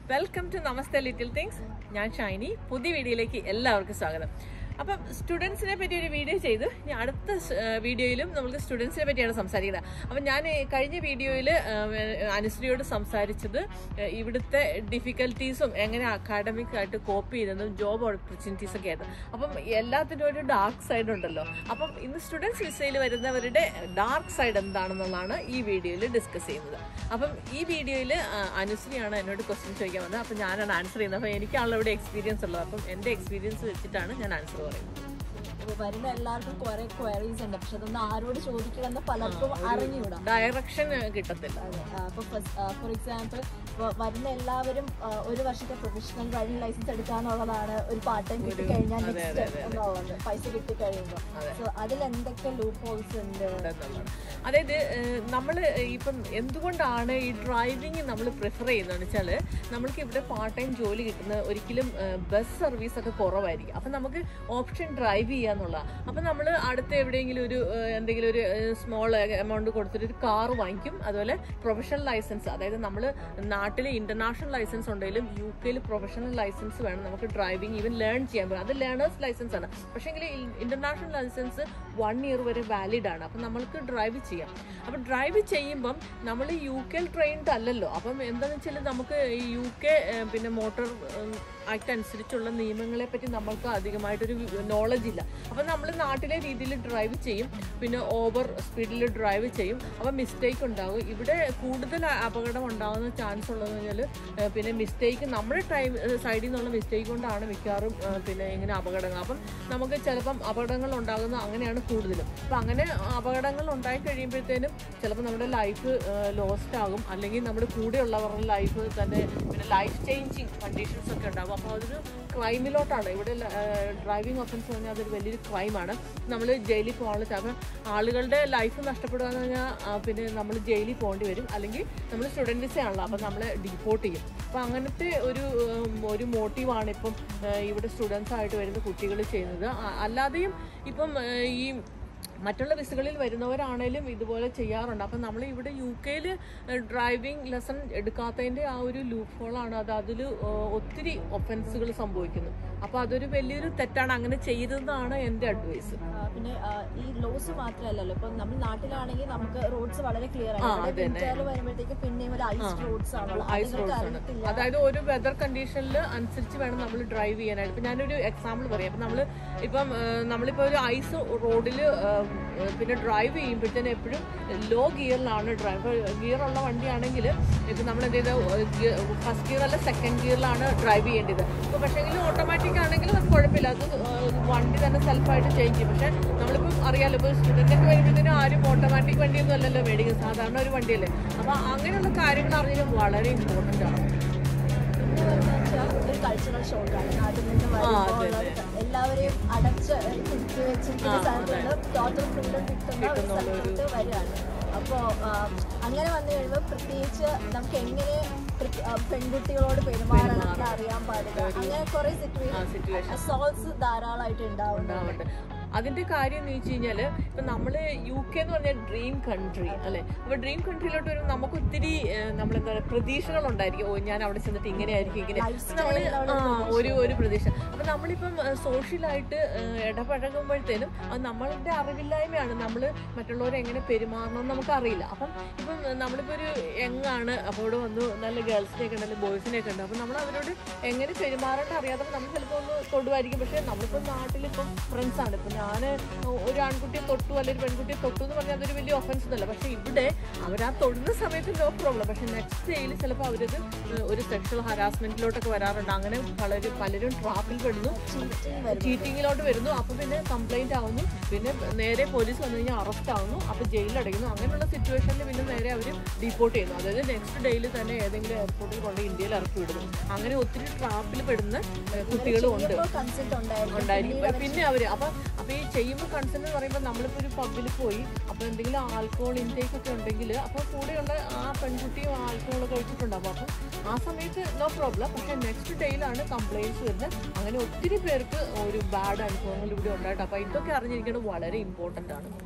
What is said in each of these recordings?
Welcome to Namaste little things ഞാൻ ഷൈനി പുതിയ വീഡിയോയിലേക്ക് എല്ലാവർക്കും സ്വാഗതം അപ്പം സ്റ്റുഡൻസിനെ പറ്റി ഒരു വീഡിയോ ചെയ്ത് ഇനി അടുത്ത സ്- ആ, വീഡിയോയിലും നമുക്ക് സ്റ്റുഡൻസിനെ പറ്റിയാണ് സംസാരിക്കുന്നത് അപ്പം ഞാൻ ഈ കഴിഞ്ഞ വീഡിയോയിൽ അനുശ്രീയോട് സംസാരിച്ചത് ആ, ഇവിടുത്തെ ഡിഫിക്കൽട്ടീസും എങ്ങനെ അക്കാഡമിക് ആയിട്ട് കോപ്പ് ചെയ്തതും ജോബ് ഓപ്പർച്യൂണിറ്റീസ് ഒക്കെ ആയിരുന്നു അപ്പം എല്ലാത്തിനും ഒരു ഡാർക്ക് സൈഡ് ഉണ്ടല്ലോ അപ്പം ഇന്ന് സ്റ്റുഡൻസ് വിസയിൽ വരുന്നവരുടെ ഡാർക്ക് സൈഡ് എന്താണെന്നുള്ളതാണ് ഈ വീഡിയോയിൽ ഡിസ്കസ് ചെയ്യുന്നത് അപ്പം ഈ വീഡിയോയിൽ അനുശ്രീയാണ് എന്നോട് ക്വസ്റ്റ്യൻ ചോദിക്കാൻ വന്നത് അപ്പം ഞാനാണ് ആൻസർ ചെയ്യുന്നത് അപ്പം എനിക്കാണല്ലോ ഇവിടെ എക്സ്പീരിയൻസ് ഉള്ളത് അപ്പം എൻ്റെ എക്സ്പീരിയൻസ് വെച്ചിട്ടാണ് ഞാൻ ആൻസർ പറയുന്നത് ഇപ്പൊ വരുന്ന എല്ലാവർക്കും കുറെ ക്വയറീസ് ഉണ്ട് പക്ഷെ അതൊന്നും ആരോട് ചോദിക്കണമെന്ന് പലർക്കും അറിഞ്ഞുകൂടാ ഡയറക്ഷൻ കിട്ടത്തില്ല അതെ അപ്പൊ ഫോർ എക്സാമ്പിൾ വരുന്ന എല്ലാവരും ആ, ഒരു വർഷത്തെ പ്രൊഫഷണൽ ഡ്രൈവിംഗ് ലൈസൻസ് എടുക്കാന്നുള്ളതാണ് ഒരു പാർട്ട് ടൈം കിട്ടി കഴിഞ്ഞാൽ അതെ, നെക്സ്റ്റ് അതെ, എന്നുള്ളത് പൈസ കിട്ടി കഴിയുമ്പോൾ അതെ. സോ അതിൽ എന്തൊക്കെ ലൂപ്പ് ഹോൾസ് ഉണ്ട് എന്നുള്ളതാണ് അതായത് നമ്മൾ ഇപ്പം എന്തുകൊണ്ടാണ് ഈ ഡ്രൈവിംഗ് നമ്മൾ പ്രിഫർ ചെയ്യുന്നതെന്ന് വെച്ചാൽ നമ്മൾക്ക് ഇവിടെ പാർട്ട് ടൈം ജോലി കിട്ടുന്ന ഒരിക്കലും ബസ് സർവീസ് ഒക്കെ കുറവായിരിക്കും അപ്പം നമുക്ക് ഓപ്ഷൻ ഡ്രൈവ് ചെയ്യാന്നുള്ള അപ്പം നമ്മൾ അടുത്ത എവിടെയെങ്കിലും ഒരു ഏഹ്, എന്തെങ്കിലും ഒരു സ്മോൾ എമൗണ്ട് കൊടുത്തിട്ട് ഒരു കാർ വാങ്ങിക്കും അതുപോലെ പ്രൊഫഷണൽ ലൈസൻസ് അതായത് നമ്മൾ നാട്ടിൽ ഇന്റർനാഷണൽ ലൈസൻസ് ഉണ്ടെങ്കിലും യു കെയിൽ പ്രൊഫഷണൽ ലൈസൻസ് വേണം നമുക്ക് ഡ്രൈവിംഗ് ഈവൻ ലേൺ ചെയ്യാൻ പറ്റും അത് ലേണേഴ്സ് ലൈസൻസ് ആണ് പക്ഷേങ്കിൽ ഇന്റർനാഷണൽ ലൈസൻസ് വൺ ഇയർ വരെ വാലിഡ് ആണ് അപ്പം നമ്മൾക്ക് ഡ്രൈവ് ചെയ്യാം അപ്പം ഡ്രൈവ് ചെയ്യുമ്പം നമ്മൾ യു കെയിൽ ട്രെയിൻഡ് അല്ലല്ലോ അപ്പം എന്താണെന്ന് വെച്ചാൽ നമുക്ക് ഈ യു കെ പിന്നെ മോട്ടോർ ആക്ട് അനുസരിച്ചുള്ള നിയമങ്ങളെ പറ്റി നമ്മൾക്ക് അധികമായിട്ടൊരു നോളജ് ഇല്ല അപ്പം നമ്മൾ നാട്ടിലെ രീതിയിൽ ഡ്രൈവ് ചെയ്യും പിന്നെ ഓവർ സ്പീഡിൽ ഡ്രൈവ് ചെയ്യും അപ്പം മിസ്റ്റേക്ക് ഉണ്ടാകും ഇവിടെ കൂടുതൽ അപകടം ഉണ്ടാകുന്ന ചാൻസ് ഉള്ളതെന്ന് പറഞ്ഞാൽ പിന്നെ മിസ്റ്റേക്ക് നമ്മുടെ ടൈം സൈഡിൽ നിന്നുള്ള മിസ്റ്റേക്ക് കൊണ്ടാണ് മിക്കവാറും ആ, പിന്നെ ഇങ്ങനെ അപകടങ്ങൾ അപ്പം നമുക്ക് ചിലപ്പം അപകടങ്ങൾ ഉണ്ടാകുന്ന അങ്ങനെയാണ് കൂടുതലും അപ്പം അങ്ങനെ അപകടങ്ങൾ ഉണ്ടായി കഴിയുമ്പോഴത്തേനും ചിലപ്പോൾ നമ്മുടെ ലൈഫ് ലോസ്റ്റ് ആകും അല്ലെങ്കിൽ നമ്മുടെ കൂടെയുള്ളവരുടെ ലൈഫ് തന്നെ പിന്നെ ലൈഫ് ചേഞ്ചിങ് കണ്ടീഷൻസ് ഒക്കെ ഉണ്ടാകും അപ്പോൾ അതൊരു ക്രൈമിലോട്ടാണ് ഇവിടെ ഡ്രൈവിംഗ് ഒഫൻസ് പറഞ്ഞാൽ അതൊരു വലിയൊരു ക്രൈമാണ് നമ്മൾ ജയിലിൽ പോകാനുള്ള ചിലപ്പോൾ ആളുകളുടെ ലൈഫ് നഷ്ടപ്പെടുക എന്ന് പറഞ്ഞാൽ ആ, പിന്നെ നമ്മൾ ജയിലിൽ പോകേണ്ടി വരും അല്ലെങ്കിൽ നമ്മൾ സ്റ്റുഡൻറ്റ് വിസ ആണല്ലോ അപ്പം നമ്മളെ ഡിപ്പോർട്ട് ചെയ്യും അപ്പോൾ അങ്ങനത്തെ ഒരു ഉം, ഒരു മോട്ടീവാണ് ഇപ്പം ആ, ഇവിടെ സ്റ്റുഡൻസ് ആയിട്ട് വരുന്ന കുട്ടികൾ ചെയ്യുന്നത് ആ, അല്ലാതെയും ഇപ്പം ആ, ഈ മറ്റുള്ള വിസകളിൽ വരുന്നവരാണേലും ഇതുപോലെ ചെയ്യാറുണ്ട് അപ്പം നമ്മൾ ഇവിടെ യു കെയിൽ ഡ്രൈവിംഗ് ലെസൺ എടുക്കാത്തതിൻ്റെ ആ ഒരു ലൂപ്പ് ഹോളാണ് അത് അതിൽ ഒത്തിരി ഒഫൻസുകൾ സംഭവിക്കുന്നു അപ്പോൾ അതൊരു വലിയൊരു തെറ്റാണ് അങ്ങനെ ചെയ്തതെന്നാണ് എൻ്റെ അഡ്വൈസ് ആ, പിന്നെ ആ, ഈ ലോസ് മാത്രമല്ലല്ലോ ഇപ്പൊ നമ്മൾ നാട്ടിലാണെങ്കിൽ നമുക്ക് റോഡ്സ് വളരെ ക്ലിയർ ആ, ആണ് അതന്നെ. വിന്ററിൽ വരുമ്പോഴത്തേക്ക് പിന്നെയും ഒരു ഐസ് റോഡ്സ് ആണല്ലോ ഐസ് അതുങ്ങൾക്ക് റോഡ്സ് ആണ് അറിയത്തില്ല അതായത് ഒരു വെതർ കണ്ടീഷനിൽ അനുസരിച്ച് വേണം നമ്മൾ ഡ്രൈവ് ചെയ്യാനായിട്ട് ഇപ്പം ഞാനൊരു എക്സാമ്പിൾ പറയാം ഇപ്പം നമ്മൾ ഇപ്പം ആ, നമ്മളിപ്പോൾ ഒരു ഐസ് റോഡിൽ പിന്നെ ഡ്രൈവ് ചെയ്യുമ്പോഴത്തേനും എപ്പോഴും ലോ ഗിയറിലാണ് ഡ്രൈവ് ഗിയറുള്ള വണ്ടിയാണെങ്കിൽ ഇപ്പം നമ്മൾ എന്ത് ചെയ്ത ഫസ്റ്റ് ഗിയർ അല്ല സെക്കൻഡ് ഗിയറിലാണ് ഡ്രൈവ് ചെയ്യേണ്ടത് ഇപ്പോൾ പക്ഷേങ്കിൽ ഓട്ടോമാറ്റിക് ആണെങ്കിലും അത് കുഴപ്പമില്ല അത് ആ, വണ്ടി തന്നെ സെൽഫായിട്ട് ചേഞ്ച് ചെയ്യും പക്ഷേ നമ്മളിപ്പം അറിയാലോ ഇപ്പോൾ സ്റ്റുഡൻ്റൊക്കെ വരുമ്പോഴത്തേനും ആരും ഓട്ടോമാറ്റിക് വണ്ടിയൊന്നും അല്ലല്ലോ മേടിക്കുന്നത് സാധാരണ ഒരു വണ്ടിയല്ലേ അപ്പോൾ അങ്ങനെയുള്ള കാര്യങ്ങൾ അറിഞ്ഞാൽ വളരെ ഇമ്പോർട്ടൻ്റ് ആണ് പിന്നെ വരുന്നത് വെച്ചാൽ ഒരു കൾച്ചറൽ ഷോക്കാണ് നാട്ടിൽ നിന്ന് വരുമ്പോൾ ഉള്ള ഒരു എല്ലാവരെയും അടച്ച് പിടിച്ചു വെച്ചിരിക്കുന്ന സ്ഥലത്ത് നിന്ന് ടോട്ടൽ ഫ്രീഡം കിട്ടുന്ന ഒരു സ്ഥലത്തോട്ട് വരികയാണ് അപ്പോൾ അങ്ങനെ വന്നു കഴിയുമ്പോൾ പ്രത്യേകിച്ച് നമുക്ക് എങ്ങനെ പ്രത്യ- ആ, പെൺകുട്ടികളോട് പെരുമാറണം എന്ന് അറിയാൻ പാടില്ല അങ്ങനെ കുറെ സിറ്റുവേഷൻ അസോൾട്സ് ധാരാളമായിട്ട് ഉണ്ടാവുന്നുണ്ട് ഉണ്ടാവുന്നുണ്ട് അതിന്റെ കാര്യം എന്ന് വെച്ച് കഴിഞ്ഞാൽ ഇപ്പൊ നമ്മള് യു കെ എന്ന് പറഞ്ഞാൽ ഡ്രീം കൺട്രി അല്ലെ അപ്പൊ ഡ്രീം കൺട്രിയിലോട്ട് വരുമ്പോൾ നമുക്ക് ഒത്തിരി നമ്മളെന്താ പറയുക പ്രതീക്ഷകൾ ഉണ്ടായിരിക്കും ഓ ഞാൻ അവിടെ ചെന്നിട്ട് ഇങ്ങനെ ആയിരിക്കും ഇങ്ങനെ അപ്പൊ നമ്മള് ആ, ഒരു ഒരു പ്രതീക്ഷ അപ്പൊ നമ്മളിപ്പം സോഷ്യലായിട്ട് ഇടപഴകുമ്പോഴത്തേനും അത് നമ്മളുടെ അറിവില്ലായ്മയാണ് നമ്മൾ മറ്റുള്ളവരെ എങ്ങനെ പെരുമാറണം എന്ന് നമുക്ക് അറിയില്ല അപ്പം ഇപ്പം നമ്മളിപ്പോ ഒരു യങ്ങാണ് അപ്പോൾ ഇവിടെ വന്നു നല്ല ഗേൾസിനെയൊക്കെ ഉണ്ട് അല്ലെങ്കിൽ ബോയ്സിനെയൊക്കെ ഉണ്ട് അപ്പം നമ്മൾ അവരോട് എങ്ങനെ പെരുമാറേണ്ട അറിയാതെ നമ്മൾ ചിലപ്പോൾ ഒന്ന് തൊടുമായിരിക്കും പക്ഷേ നമ്മളിപ്പോൾ നാട്ടിലിപ്പം ഫ്രണ്ട്സ് ആണ് ഇപ്പം ഞാൻ ഒരു ആൺകുട്ടിയെ തൊട്ടു അല്ലെങ്കിൽ ഒരു പെൺകുട്ടിയെ തൊട്ടു എന്ന് പറഞ്ഞാൽ അതൊരു വലിയ ഒഫൻസ് ഒന്നുമല്ല പക്ഷേ ഇവിടെ അവരാ തൊടുന്ന സമയത്ത് നോ പ്രോബ്ലം പക്ഷേ നെക്സ്റ്റ് ഡേയിൽ ചിലപ്പോൾ അവരത് ഒരു സെക്ഷൽ ഹരാസ്മെന്റിലോട്ടൊക്കെ വരാറുണ്ട് അങ്ങനെ പലരും പലരും ട്രാപ്പിൽ പെടുന്നു ചീറ്റിങ്ങിലോട്ട് വരുന്നു അപ്പൊ പിന്നെ കംപ്ലൈന്റ് ആവുന്നു പിന്നെ നേരെ പോലീസ് വന്നു കഴിഞ്ഞാൽ അറസ്റ്റ് ആവുന്നു അപ്പൊ ജയിലിൽ അടയ്ക്കുന്നു അങ്ങനെയുള്ള സിറ്റുവേഷനിൽ പിന്നെ നേരെ അവർ ഡിപ്പോർട്ട് ചെയ്യുന്നു അതായത് നെക്സ്റ്റ് ഡേയിൽ തന്നെ ഏതെങ്കിലും എയർപോർട്ടിൽ കൊണ്ട് ഇന്ത്യയിൽ ഇറക്കി വിടുന്നു അങ്ങനെ ഒത്തിരി ട്രാപ്പിൽ പെടുന്ന ഏഹ്, കുട്ടികളും ഉണ്ട് കൺസെന്റ് ഉണ്ടായിരുന്നു ഉണ്ടായിരിക്കും പിന്നെ അവര് അപ്പൊ അപ്പൊ ഈ ചെയ്യുമ്പോൾ കൺസെന്റ് എന്ന് പറയുമ്പോൾ നമ്മളിപ്പോ ഒരു പബ്ബിൽ പോയി അപ്പൊ എന്തെങ്കിലും ആൽക്കഹോൾ ഇൻടേക്ക് ഒക്കെ ഉണ്ടെങ്കിൽ അപ്പൊ കൂടെയുള്ള ആ പെൺകുട്ടിയും ആൽക്കഹോൾ കഴിച്ചിട്ടുണ്ടാവും അപ്പം ആ സമയത്ത് നോ പ്രോബ്ലം പക്ഷെ നെക്സ്റ്റ് ഡേയിലാണ് കംപ്ലൈൻസ് വരുന്നത് അങ്ങനെ ഒത്തിരി പേർക്ക് ഒരു ബാഡ് അനുഭവങ്ങൾ ഇവിടെ ഉണ്ടായിട്ട് അപ്പൊ ഇതൊക്കെ അറിഞ്ഞിരിക്കുന്നത് വളരെ ഇമ്പോർട്ടന്റ് ആണ് സോ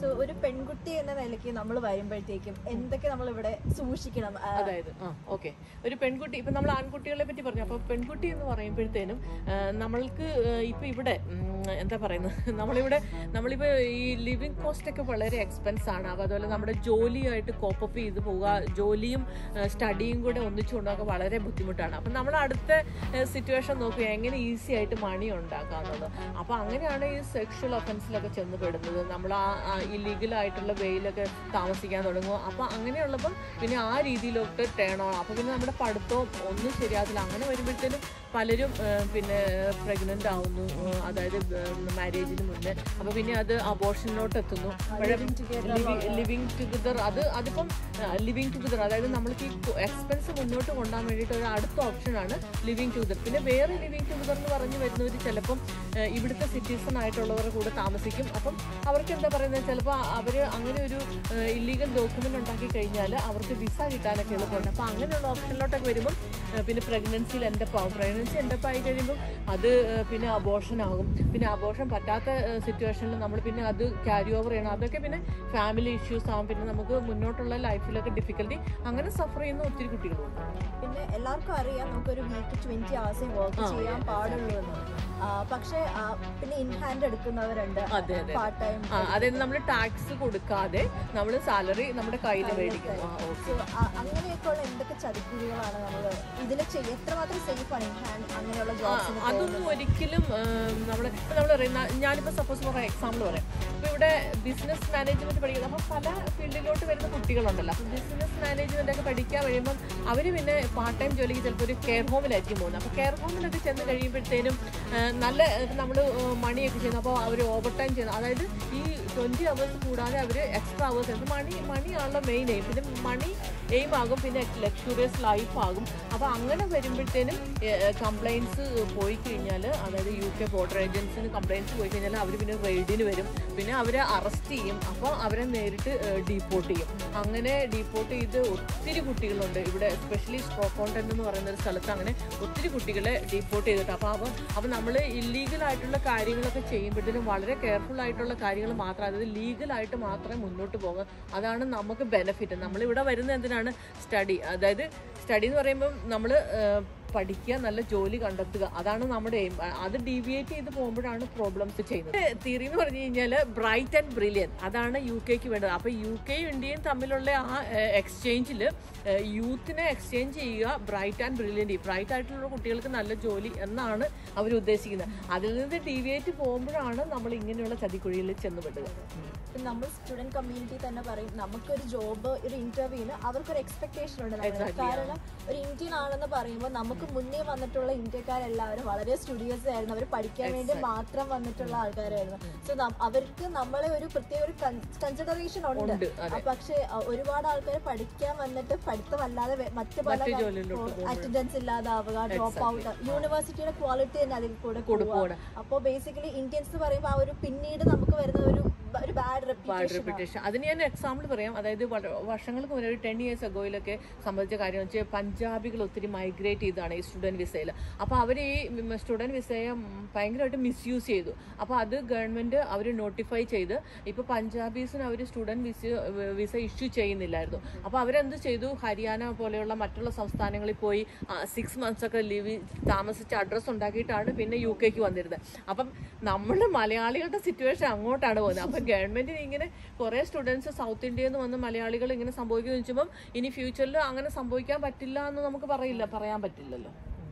സോ ഒരു പെൺകുട്ടി എന്ന നിലയ്ക്ക് നമ്മൾ വരുമ്പോഴത്തേക്കും എന്തൊക്കെ നമ്മൾ ഇവിടെ സൂക്ഷിക്കണം ആ, അതായത് ആ ഓക്കെ ഒരു പെൺകുട്ടി ഇപ്പൊ നമ്മൾ ആൺകുട്ടികളെ പറ്റി പറഞ്ഞു അപ്പൊ പെൺകുട്ടി എന്ന് പറയുമ്പോഴത്തേനും ആ, നമ്മൾക്ക് ആ, ഇപ്പൊ ഇവിടെ ഉം, എന്താ പറയുന്നത് നമ്മളിവിടെ നമ്മളിപ്പോ ഈ ലിവിങ് കോസ്റ്റ് ഒക്കെ വളരെ എക്സ്പെൻസ് ആണ് അപ്പൊ അതുപോലെ നമ്മുടെ ജോലിയായിട്ട് കോപ്പപ്പ് ചെയ്ത് പോവുക ജോലിയും സ്റ്റഡിയും കൂടെ ഒന്നിച്ചു കൊണ്ടുപോകാൻ വളരെ ബുദ്ധിമുട്ടാണ് അപ്പൊ നമ്മൾ അടുത്ത സിറ്റുവേഷൻ നോക്കുക എങ്ങനെ ഈസി ആയിട്ട് മണി ഉണ്ടാക്കാന്നുള്ളത് അപ്പൊ അങ്ങനെയാണ് ഈ സെക്ഷൽ ഒഫൻസിലൊക്കെ ചെന്ന് പെടുന്നത് നമ്മൾ ആ ഇല്ലീഗൽ ആയിട്ടുള്ള വെയിലൊക്കെ താമസിക്കാൻ തുടങ്ങും അപ്പൊ അങ്ങനെയുള്ളപ്പോൾ പിന്നെ ആ രീതിയിലൊക്കെ ടേൺ ഓൺ അപ്പൊ പിന്നെ നമ്മുടെ പഠിത്തവും ഒന്നും ശരിയാകത്തില്ല അങ്ങനെ വരുമ്പോഴത്തേനും പലരും ആ, പിന്നെ പ്രഗ്നന്റ് ആവുന്നു ആ, അതായത് മാരേജിന് മുന്നേ അപ്പൊ പിന്നെ അത് അബോർഷനിലോട്ട് എത്തുന്നു living together ലിവിങ് ടുഗദർ അത് അതിപ്പം ലിവിങ് ടുഗദർ അതായത് നമ്മൾക്ക് ഈ എക്സ്പെൻസ് മുന്നോട്ട് കൊണ്ടുപോകാൻ വേണ്ടിയിട്ട് ഒരു അടുത്ത ഓപ്ഷനാണ് ലിവിങ് ടുഗദർ പിന്നെ വേറെ ലിവിങ് ടുഗദർ എന്ന് പറഞ്ഞു വരുന്നവർ ചിലപ്പം ആ, ഇവിടുത്തെ സിറ്റിസൺ ആയിട്ടുള്ളവരുടെ കൂടെ താമസിക്കും അപ്പം അവർക്ക് എന്താ പറയുന്നത് ചിലപ്പോൾ അവർ അങ്ങനെ ഒരു ഇല്ലീഗൽ ഡോക്യുമെന്റ് ഉണ്ടാക്കി കഴിഞ്ഞാൽ അവർക്ക് വിസ കിട്ടാനൊക്കെ എളുപ്പമുണ്ട് അപ്പം അങ്ങനെയുള്ള ഓപ്ഷനിലോട്ടൊക്കെ വരുമ്പോൾ ആ, പിന്നെ പ്രഗ്നൻസിയിൽ എൻഡപ്പ് ആവും പ്രഗ്നൻസി എൻഡപ്പ് ആയി കഴിയുമ്പോൾ അത് ആ, പിന്നെ അബോർഷൻ ആകും പിന്നെ അബോർഷൻ പറ്റാത്ത സിറ്റുവേഷനിൽ നമ്മൾ പിന്നെ അത് ക്യാരി ഓവർ ചെയ്യണം അതൊക്കെ പിന്നെ ഫാമിലി ഇഷ്യൂസ് ആകും പിന്നെ നമുക്ക് മുന്നോട്ടുള്ള ലൈഫിലൊക്കെ ഡിഫിക്കൽട്ടി അങ്ങനെ സഫർ ചെയ്യുന്ന ഒത്തിരി കുട്ടികളുണ്ട് പിന്നെ എല്ലാവർക്കും അറിയാം നമുക്കൊരു വീക്ക് ട്വന്റി അവേഴ്സേ വർക്ക് ചെയ്യാൻ പാടുള്ളൂ എന്ന് ആ, പക്ഷേ ആ, പിന്നെ ഇൻ ഹാൻഡ് എടുക്കുന്നവരുണ്ട് അതെ അതെ പാർട്ട് ടൈം ആ അതായത് നമ്മൾ ടാക്സ് കൊടുക്കാതെ നമ്മൾ സാലറി നമ്മുടെ കയ്യിൽ മേടിക്കും ആ ഓക്കെ സോ അങ്ങനെയൊക്കെയുള്ള എന്തൊക്കെ ചതിക്കുഴികളാണ് നമ്മൾ ഇതിൽ ചെയ്യുക എത്രമാത്രം സേഫ് ആണ് ഇൻ ഹാൻഡ് അങ്ങനെയുള്ള ആ, ജോബ്സിന് അതൊന്നും ഒരിക്കലും നമ്മൾ നമ്മൾ പറയുന്ന ഞാനിപ്പോൾ സപ്പോസ് പറയാം എക്സാമ്പിൾ പറയാം ഇപ്പോൾ ഇവിടെ ബിസിനസ് മാനേജ്മെന്റ് പഠിക്കുന്നത് അപ്പോൾ പല ഫീൽഡിലോട്ട് വരുന്ന കുട്ടികളുണ്ടല്ലോ അപ്പോൾ ബിസിനസ് മാനേജ്മെന്റ് ഒക്കെ പഠിക്കാൻ കഴിയുമ്പം അവർ പിന്നെ പാർട്ട് ടൈം ജോലിക്ക് ചിലപ്പോൾ ഒരു കെയർ ഹോമിലായിരിക്കും പോകുന്നത് അപ്പോൾ കെയർ ഹോമിലൊക്കെ ചെന്ന് കഴിയുമ്പോഴത്തേനും ആ, നല്ല നമ്മൾ മണിയൊക്കെ ചെയ്യുന്നു അപ്പോൾ അവർ ഓവർ ടൈം ചെയ്യുന്നു അതായത് ഈ ട്വൻറ്റി അവേഴ്സ് കൂടാതെ അവർ എക്സ്ട്രാ അവേഴ്സ് എടുത്ത് മണി മണിയാണല്ലോ മെയിൻ എയിം പിന്നെ മണി എയിം ആകും പിന്നെ ലക്ഷറിയസ് ലൈഫ് ആകും അപ്പോൾ അങ്ങനെ വരുമ്പോഴത്തേനും കംപ്ലയിൻസ് പോയി കഴിഞ്ഞാൽ അതായത് യു കെ ബോർഡർ ഏജൻസിന് കംപ്ലയിൻസ് പോയി കഴിഞ്ഞാൽ അവർ പിന്നെ റെയ്ഡിന് വരും പിന്നെ അവരെ അറസ്റ്റ് ചെയ്യും അപ്പോൾ അവരെ നേരിട്ട് ഡീപ്പോർട്ട് ചെയ്യും അങ്ങനെ ഡീപ്പോർട്ട് ചെയ്ത് ഒത്തിരി കുട്ടികളുണ്ട് ഇവിടെ എസ്പെഷ്യലി സ്ട്രോക്കോണ്ടൻ എന്ന് പറയുന്ന ഒരു സ്ഥലത്ത് അങ്ങനെ ഒത്തിരി കുട്ടികളെ ഡീപ്പോർട്ട് ചെയ്തിട്ട് അപ്പോൾ അപ്പോൾ അപ്പോൾ നമ്മൾ ഇല്ലീഗൽ ആയിട്ടുള്ള കാര്യങ്ങളൊക്കെ ചെയ്യുമ്പോഴത്തേനും വളരെ കെയർഫുൾ ആയിട്ടുള്ള കാര്യങ്ങൾ മാത്രം അതായത് ലീഗലായിട്ട് മാത്രമേ മുന്നോട്ട് പോകാൻ അതാണ് നമുക്ക് ബെനിഫിറ്റ് നമ്മളിവിടെ വരുന്നത് എന്തിനാണ് സ്റ്റഡി അതായത് സ്റ്റഡി എന്ന് പറയുമ്പം നമ്മൾ പഠിക്കുക നല്ല ജോലി കണ്ടെത്തുക അതാണ് നമ്മുടെ എയിം അത് ഡീവിയേറ്റ് ചെയ്ത് പോകുമ്പോഴാണ് പ്രോബ്ലംസ് ചെയ്യുന്നത് തിയറി എന്ന് പറഞ്ഞു കഴിഞ്ഞാൽ ബ്രൈറ്റ് ആൻഡ് ബ്രില്യൻ അതാണ് യു കെക്ക് വേണ്ടത് അപ്പോൾ യു കെയും ഇന്ത്യയും തമ്മിലുള്ള ആ എക്സ്ചേഞ്ചിൽ യൂത്തിനെ എക്സ്ചേഞ്ച് ചെയ്യുക ബ്രൈറ്റ് ആൻഡ് ബ്രില്യൻ്റ് ബ്രൈറ്റ് ആയിട്ടുള്ള കുട്ടികൾക്ക് നല്ല ജോലി എന്നാണ് അവർ ഉദ്ദേശിക്കുന്നത് അതിൽ നിന്ന് ഡീവിയേറ്റ് പോകുമ്പോഴാണ് നമ്മൾ ഇങ്ങനെയുള്ള ചതിക്കുഴിയിൽ ചെന്നുപെടുക ഇപ്പം നമ്മൾ സ്റ്റുഡന്റ് കമ്മ്യൂണിറ്റി തന്നെ പറയും നമുക്കൊരു ജോബ് ഒരു ഇന്റർവ്യൂവിന് അവർക്കൊരു എക്സ്പെക്ടേഷൻ ഉണ്ട് നമ്മളെ. കാരണം ഒരു ഇന്ത്യൻ ആണെന്ന് പറയുമ്പോൾ നമുക്ക് മുന്നേ വന്നിട്ടുള്ള ഇന്ത്യക്കാരെല്ലാവരും വളരെ സ്റ്റുഡിയോസ് ആയിരുന്നു അവർ പഠിക്കാൻ വേണ്ടി മാത്രം വന്നിട്ടുള്ള ആൾക്കാരായിരുന്നു സോ അവർക്ക് നമ്മളെ ഒരു പ്രത്യേക ഒരു കൺസിഡറേഷൻ ഉണ്ട് ഉണ്ട് ആ, പക്ഷേ ആ, ഒരുപാട് ആൾക്കാർ പഠിക്കാൻ വന്നിട്ട് പഠിത്തമല്ലാതെ വേ- മറ്റ് പല മറ്റ് ജോലിയിലോട്ട് അറ്റൻഡൻസ് ഇല്ലാതാവുക ഡ്രോപ്പ് ഔട്ട് യൂണിവേഴ്സിറ്റിയുടെ ക്വാളിറ്റി തന്നെ അതിൽ കൂടെ പോവാണ്. പോവുക അപ്പോൾ ബേസിക്കലി ഇന്ത്യൻസ് എന്ന് പറയുമ്പോൾ ആ ഒരു പിന്നീട് നമുക്ക് വരുന്ന ഒരു ഒരു ബാഡ് ബാഡ് റെപ്യൂട്ടേഷൻ റെപ്യൂട്ടേഷൻ അതിന് ഞാൻ എക്സാമ്പിൾ പറയാം അതായത് വള- വർഷങ്ങൾക്ക് മുന്നേ ഒരു ടെൻ ഇയേഴ്സ് അഗോയിലൊക്കെ സംബന്ധിച്ച കാര്യം എന്ന് വെച്ചാൽ പഞ്ചാബികൾ ഒത്തിരി മൈഗ്രേറ്റ് ചെയ്താണ് ഈ സ്റ്റുഡൻറ് വിസയിൽ അപ്പോൾ അവർ ഈ സ്റ്റുഡൻറ് വിസയെ ഉം, ഭയങ്കരമായിട്ട് മിസ്യൂസ് ചെയ്തു അപ്പോൾ അത് ഗവൺമെൻറ് അവർ നോട്ടിഫൈ ചെയ്ത് ഇപ്പോൾ പഞ്ചാബീസിന് അവർ സ്റ്റുഡൻറ് വിസ വിസ ഇഷ്യൂ ചെയ്യുന്നില്ലായിരുന്നു അപ്പോൾ അവരെന്ത് ചെയ്തു ഹരിയാന പോലെയുള്ള മറ്റുള്ള സംസ്ഥാനങ്ങളിൽ പോയി സിക്സ് മന്ത്സ് ഒക്കെ ലീവ് താമസിച്ച് അഡ്രസ്സ് ഉണ്ടാക്കിയിട്ടാണ് പിന്നെ യു കെക്ക് വന്നിരുന്നത് അപ്പം നമ്മൾ മലയാളികളുടെ സിറ്റുവേഷൻ അങ്ങോട്ടാണ് പോകുന്നത് അപ്പം ഗവൺമെന്റിന് ഇങ്ങനെ കുറേ സ്റ്റുഡൻസ് സൗത്ത് ഇന്ത്യയിൽ നിന്ന് വന്ന് മലയാളികൾ ഇങ്ങനെ സംഭവിക്കുമെന്ന് വെച്ചുമ്പോൾ ഇനി ഫ്യൂച്ചറിൽ അങ്ങനെ സംഭവിക്കാൻ പറ്റില്ല എന്ന് നമുക്ക് പറയില്ല പറയാൻ പറ്റില്ലല്ലോ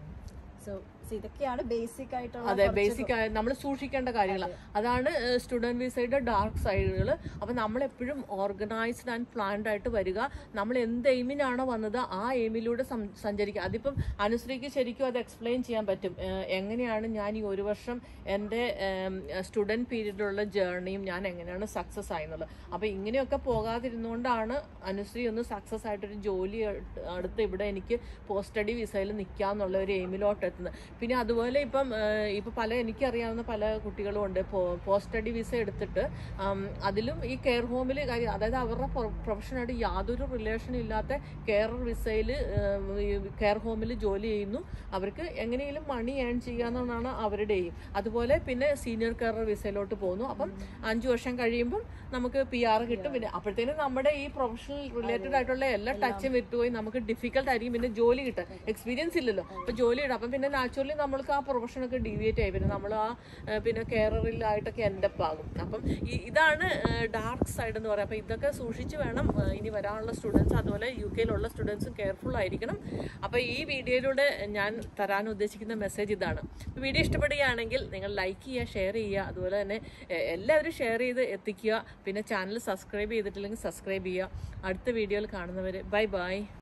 സോ ഇതൊക്കെയാണ് ബേസിക് ആയിട്ടുള്ള അതെ ബേസിക് ആയ നമ്മൾ സൂക്ഷിക്കേണ്ട കാര്യങ്ങളാണ് അതാണ് സ്റ്റുഡൻറ് വിസയുടെ ഡാർക്ക് സൈഡുകൾ അപ്പം നമ്മൾ എപ്പോഴും ഓർഗനൈസ്ഡ് ആൻഡ് പ്ലാൻഡ് ആയിട്ട് വരിക നമ്മൾ എന്ത് എയിമിനാണോ വന്നത് ആ എയിമിലൂടെ സം- സഞ്ചരിക്കുക അതിപ്പം അനുശ്രീക്ക് ശരിക്കും അത് എക്സ്പ്ലെയിൻ ചെയ്യാൻ പറ്റും ഏഹ് എങ്ങനെയാണ് ഞാൻ ഈ ഒരു വർഷം എൻ്റെ സ്റ്റുഡൻറ് പീരീഡിലുള്ള ജേർണിയും ഞാൻ എങ്ങനെയാണ് സക്സസ് ആയെന്നുള്ളത് അപ്പോൾ ഇങ്ങനെയൊക്കെ പോകാതിരുന്നുകൊണ്ടാണ് അനുശ്രീ ഒന്ന് സക്സസ് ആയിട്ടൊരു ജോലി എടുത്ത് അടുത്ത് ഇവിടെ എനിക്ക് പോസ്റ്റ് സ്റ്റഡി വിസയിൽ നിൽക്കാന്നുള്ള ഒരു എയിമിലോട്ട് എത്തുന്നത് പിന്നെ അതുപോലെ ഇപ്പം ഏഹ്, ഇപ്പം പല എനിക്കറിയാവുന്ന പല കുട്ടികളും ഉണ്ട് പോസ്റ്റ് സ്റ്റഡി വിസ എടുത്തിട്ട് ആം, അതിലും ഈ കെയർ ഹോമിൽ കാര്യം അതായത് അവരുടെ പ്രൊഫഷനായിട്ട് യാതൊരു റിലേഷൻ ഇല്ലാത്ത കെയർ വിസയിൽ കെയർ ഹോമിൽ ജോലി ചെയ്യുന്നു അവർക്ക് എങ്ങനെയെങ്കിലും മണി ഏൺ ചെയ്യാമെന്നാണ് അവരുടെ എയിം അതുപോലെ പിന്നെ സീനിയർ കെയർ വിസയിലോട്ട് പോകുന്നു അപ്പം അഞ്ചു വർഷം കഴിയുമ്പം നമുക്ക് പി ആർ കിട്ടും പിന്നെ അപ്പോഴത്തേനും നമ്മുടെ ഈ പ്രൊഫഷണൽ റിലേറ്റഡ് ആയിട്ടുള്ള എല്ലാ ടച്ചും വിട്ടുപോയി നമുക്ക് ഡിഫിക്കൽട്ട് ആയിരിക്കും പിന്നെ ജോലി കിട്ടാൻ എക്സ്പീരിയൻസ് ഇല്ലല്ലോ അപ്പൊ ജോലി കിട്ടും അപ്പം പിന്നെ നാച്ചുറലി നമ്മൾക്ക് ആ പ്രൊഫഷനൊക്കെ ഡീവിയേറ്റ് ആയി പിന്നെ നമ്മൾ ആ ഏഹ്, പിന്നെ കെയറിലായിട്ടൊക്കെ എൻഡപ്പ് ആകും അപ്പം ഈ- ഇതാണ് ഡാർക്ക് സൈഡ് എന്ന് പറയാം അപ്പം ഇതൊക്കെ സൂക്ഷിച്ച് വേണം ഏഹ്, ഇനി വരാനുള്ള സ്റ്റുഡൻസ് അതുപോലെ യു കെയിലുള്ള സ്റ്റുഡൻസും കെയർഫുൾ ആയിരിക്കണം അപ്പം ഈ വീഡിയോയിലൂടെ ഞാൻ തരാൻ ഉദ്ദേശിക്കുന്ന മെസ്സേജ് ഇതാണ് വീഡിയോ ഇഷ്ടപ്പെടുകയാണെങ്കിൽ നിങ്ങൾ ലൈക്ക് ചെയ്യുക ഷെയർ ചെയ്യുക അതുപോലെ തന്നെ എ- എല്ലാവരും ഷെയർ ചെയ്ത് എത്തിക്കുക പിന്നെ ചാനൽ സബ്സ്ക്രൈബ് ചെയ്തിട്ടില്ലെങ്കിൽ സബ്സ്ക്രൈബ് ചെയ്യുക അടുത്ത വീഡിയോയിൽ കാണുന്നവർ ബൈ ബൈ